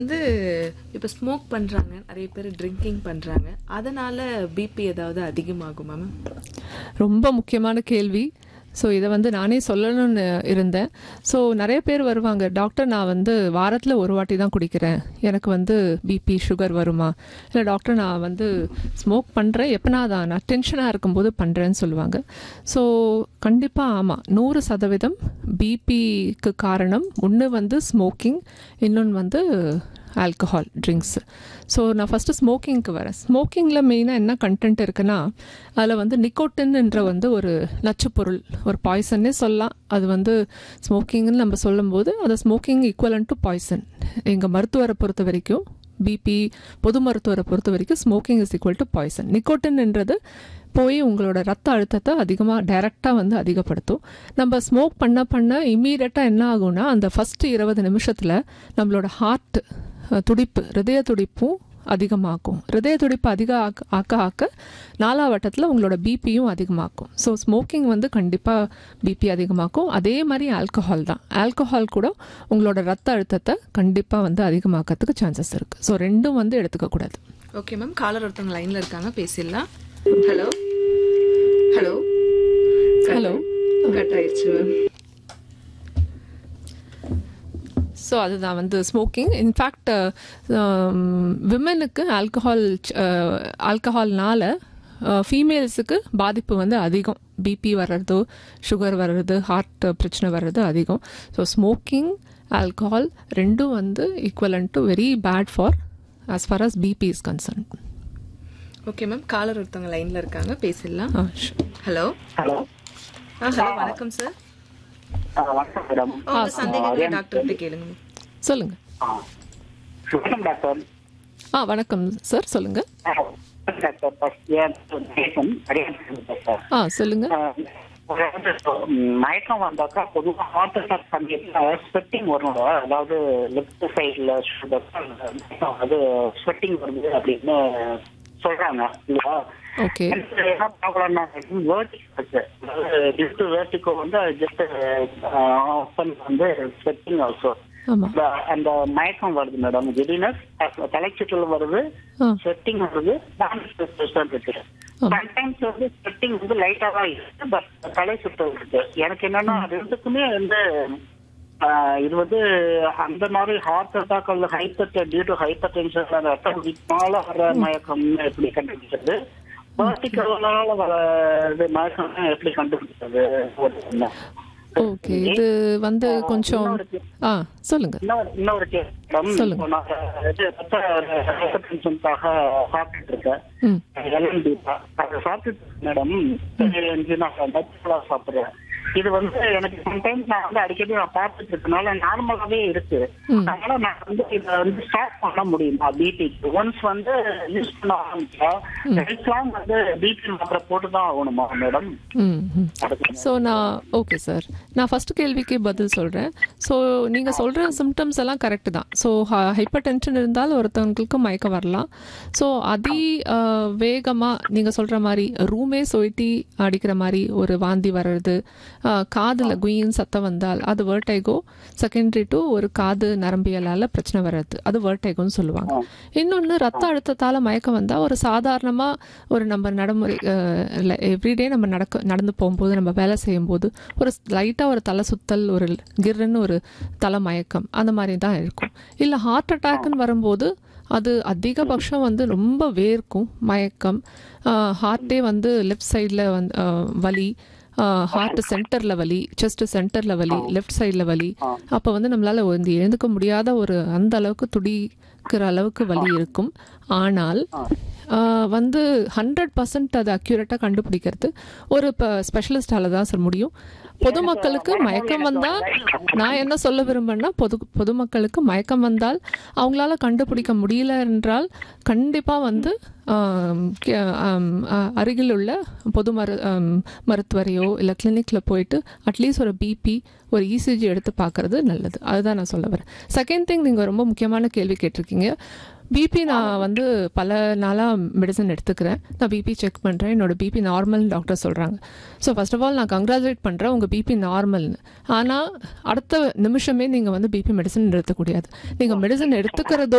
வந்து இப்போ ஸ்மோக் பண்றாங்க நிறைய பேர் ட்ரிங்கிங் பண்றாங்க அதனால பிபி ஏதாவது அதிகமாகுமா மேம் ரொம்ப முக்கியமான கேள்வி ஸோ இதை வந்து நானே சொல்லணும்னு இருந்தேன் ஸோ நிறைய பேர் வருவாங்க டாக்டர் நான் வந்து வாரத்தில் ஒரு வாட்டி தான் குடிக்கிறேன் எனக்கு வந்து பிபி சுகர் வருமா இல்லை டாக்டர் நான் வந்து ஸ்மோக் பண்ணுறேன் எப்போனா தான் நான் டென்ஷனாக இருக்கும்போது பண்ணுறேன்னு சொல்லுவாங்க ஸோ கண்டிப்பாக ஆமாம் நூறு சதவீதம் பிபிக்கு காரணம் ஒன்று வந்து ஸ்மோக்கிங் இன்னொன்று வந்து ஆல்கஹால் ட்ரிங்க்ஸ் ஸோ நான் ஃபஸ்ட்டு ஸ்மோக்கிங்க்கு வரேன் ஸ்மோக்கிங்கில் மெயினாக என்ன கண்டென்ட் இருக்குன்னா அதில் வந்து நிக்கோட்டின்ன்ற வந்து ஒரு நச்சுப்பொருள் ஒரு பாய்சன்னே சொல்லலாம் அது வந்து ஸ்மோக்கிங்னு நம்ம சொல்லும்போது அது ஸ்மோக்கிங் ஈக்குவலன் டு பாய்சன் எங்கள் மருத்துவரை பொறுத்த வரைக்கும் பிபி பொது மருத்துவரை பொறுத்த வரைக்கும் smoking is equal to poison நிக்கோட்டின்ன்றது போய் உங்களோட ரத்த அழுத்தத்தை அதிகமாக டைரெக்டாக வந்து அதிகப்படுத்தும் நம்ம ஸ்மோக் பண்ண பண்ண இம்மீடியட்டாக என்ன ஆகும்னா அந்த ஃபஸ்ட்டு இருபது நிமிஷத்தில் நம்மளோட ஹார்ட் துடிப்பு ஹிருதய துடிப்பும் அதிகமாக்கும் ஹிருதய துடிப்பு அதிக ஆக்க ஆக்க ஆக்க நாலாவட்டத்தில் உங்களோட பிபியும் அதிகமாக்கும் ஸோ ஸ்மோக்கிங் வந்து கண்டிப்பாக பிபி அதிகமாக்கும் அதே மாதிரி ஆல்கஹால் தான் ஆல்கஹால் கூட உங்களோட ரத்த அழுத்தத்தை கண்டிப்பாக வந்து அதிகமாக்கிறதுக்கு சான்சஸ் இருக்குது ஸோ ரெண்டும் வந்து எடுத்துக்கக்கூடாது ஓகே மேம் காலர் ஒருத்தவங்க லைன்ல இருக்காங்க பேசிடலாம் ஹலோ ஹலோ Hello. கட் ஆயிடுச்சு மேம் ஸோ அதுதான் வந்து ஸ்மோக்கிங் இன்ஃபேக்ட் விமனுக்கு ஆல்கஹால் ஆல்கஹால்னால ஃபீமேல்ஸுக்கு பாதிப்பு வந்து அதிகம் பிபி வர்றது சுகர் வர்றது ஹார்ட் பிரச்சனை வர்றது அதிகம் ஸோ ஸ்மோக்கிங் ஆல்கஹால் ரெண்டும் வந்து equally to very bad for as far as BP is concern okay ma'am caller ஒருத்தவங்க லைன்ல இருக்காங்க பேசிடலாம் ஆ ஹலோ ஹலோ ஆ ஹலோ வணக்கம் சார் ஆ, வணக்கம் மேடம் உங்க சந்தேகங்களை டாக்டர் கிட்ட கேளுங்க ma'am. சொல்லுங்கள் ஆ. வணக்கம் டாக்டர் ஆ வணக்கம் சார் சொல்லுங்கள் ஆ, வணக்கம் டாக்டர் ஃபர்ஸ்ட் ஏன் ஜெய்சன் அடியான் டாக்டர் ஆ சொல்லுங்கள் ஆ, அதாவது, ம், மயக்கம் வந்தாக்கா பொதுவாக ஹார்ட் அட்டாக் சமயத்தில் ஸ்வெட்டிங் வரும் அதாவது லெஃப்ட் சைடில் அது ஸ்வெட்டிங் வருது அப்படின்னு சொல்றாங்க இல்லையா ஓகே எனக்கு என்ன ப்ராப்ளம்னா டிஸ்ட் வேர்டிகோ வந்து ஜஸ்ட் வந்து ஸ்வெட்டிங் ஆல்சோ ஆமாம் அந்த மயக்கம் வருது மேடம் கிடினஸ் தலைச்சுற்றல் வருது ஆ ஸ்வெட்டிங் வருது இருக்கு ஆமா. சம்டைம்ஸ் வந்து ஸ்வெட்டிங் வந்து லைட்டா தான் இருக்கு பட் தலை சுற்றல் இருக்கு எனக்கு என்னன்னா ரெண்டுக்குமே வந்து ஆஹ், இது வந்து அந்த மாதிரி ஹார்ட் அட்டாக் அல்லது hyper due to hypertension ரத்தம் விட்டால வர மயக்கம் எப்படி கண்டுபிடிக்கிறது வேர்டிகலால வர இது மயக்கம் எப்படி கண்டுபிடிக்கிறது ஒரு ஓகே இது வந்து கொஞ்சம் ஆ சொல்லுங்கள் இன்னொரு இன்னொரு கேஸ் மேடம் சொல்லுங்க. இப்போ நான் இது ரத்த ஹைப்பர் டென்ஷனுக்காக சாப்பிட்டுட்டு இருக்கேன் ம் எல்என்டி அதை சாப்பிட்டு மேடம் நான் நட்ஸ்லா சாப்பிடுறேன் இது வந்து எனக்கு சம்டைம்ஸ் நான் வந்து அடிக்கடி நான் பார்த்துட்டு இருக்கனால நார்மலாவே இருக்கு ம். அதனால நான் வந்து இதை வந்து ஸ்டாப் பண்ண முடியுமா பிபிக்கு ஒன்ஸ் வந்து யூஸ் பண்ண ஆரம்பிச்சா லைஃப் லாங் வந்து பிபி மாத்திரை போட்டு தான் ஆகணுமா மேடம் ம் ம் ஸோ நான் ஓகே சார் நான் ஃபஸ்ட்டு கேள்விக்கு பதில் சொல்கிறேன் ஸோ நீங்கள் சொல்கிற சிம்டம்ஸ் எல்லாம் கரெக்டு தான் ஸோ ஹைப்பர் டென்ஷன் இருந்தால் ஒருத்தவங்களுக்கு மயக்கம் வரலாம் ஸோ அதி வேகமாக நீங்கள் சொல்கிற மாதிரி ரூமே சொயிட்டி அடிக்கிற மாதிரி ஒரு வாந்தி வர்றது காதில் குயின் சத்தம் வந்தால் அது வேர்டைகோ செகண்டரி டு ஒரு காது நரம்பியலால் பிரச்சனை வர்றது அது வேர்டைகோன்னு சொல்லுவாங்க இன்னொன்று ரத்த அழுத்தத்தால் மயக்கம் வந்தால் ஒரு சாதாரணமாக ஒரு நம்ம நடைமுறை எவ்ரிடே நம்ம நடக்க நடந்து போகும்போது நம்ம வேலை செய்யும்போது ஒரு லைட்டாக ஒரு தலை சுத்தல் ஒரு கிர்ன்னு ஒரு தலை மயக்கம் அந்த மாதிரி தான் இருக்கும் இல்லை ஹார்ட் அட்டாக்னு வரும்போது அது அதிகபட்சம் வந்து ரொம்ப வேர்க்கும் மயக்கம் ஹார்ட்டே வந்து லெஃப்ட் சைடில் வந்து ஆஹ், வலி ஹார்ட் சென்டரில் வலி செஸ்ட் சென்டரில் வலி லெஃப்ட் சைடில் வலி அப்போ வந்து நம்மளால் வந்து எழுந்துக்க முடியாத ஒரு அந்த அளவுக்கு துடிக்கிற அளவுக்கு வலி இருக்கும் ஆனால் ஆஹ், வந்து ஹண்ட்ரட் பர்சன்ட் அதை அக்யூரேட்டாக கண்டுபிடிக்கிறது ஒரு இப்போ ஸ்பெஷலிஸ்டால தான் சார் முடியும் பொதுமக்களுக்கு மயக்கம் வந்தால் நான் என்ன சொல்ல விரும்புறேன்னா பொது பொதுமக்களுக்கு மயக்கம் வந்தால் அவங்களால கண்டுபிடிக்க முடியல என்றால் கண்டிப்பாக வந்து ஆம், கே- ஆம், அ- அருகில் உள்ள பொது மரு ஆம், மருத்துவரையோ இல்லை கிளினிக்கில் போயிட்டு அட்லீஸ்ட் ஒரு பிபி ஒரு இசிஜி எடுத்து பார்க்கறது நல்லது அதுதான் நான் சொல்ல வரேன் செகண்ட் திங் நீங்கள் ரொம்ப முக்கியமான கேள்வி கேட்டிருக்கீங்க பிபி நான் வந்து பல நாளாக மெடிசன் எடுத்துக்கிறேன் நான் பிபி செக் பண்ணுறேன் என்னோட பிபி நார்மல் டாக்டர் சொல்கிறாங்க ஸோ ஃபர்ஸ்ட் ஆஃப் ஆல் நான் கங்க்ராச்சுலேட் பண்ணுறேன் உங்கள் பிபி நார்மல்னு ஆனால் அடுத்த நிமிஷமே நீங்கள் வந்து பிபி மெடிசன் எடுத்துக்கூடாது நீங்கள் மெடிசன் எடுத்துக்கிறதோ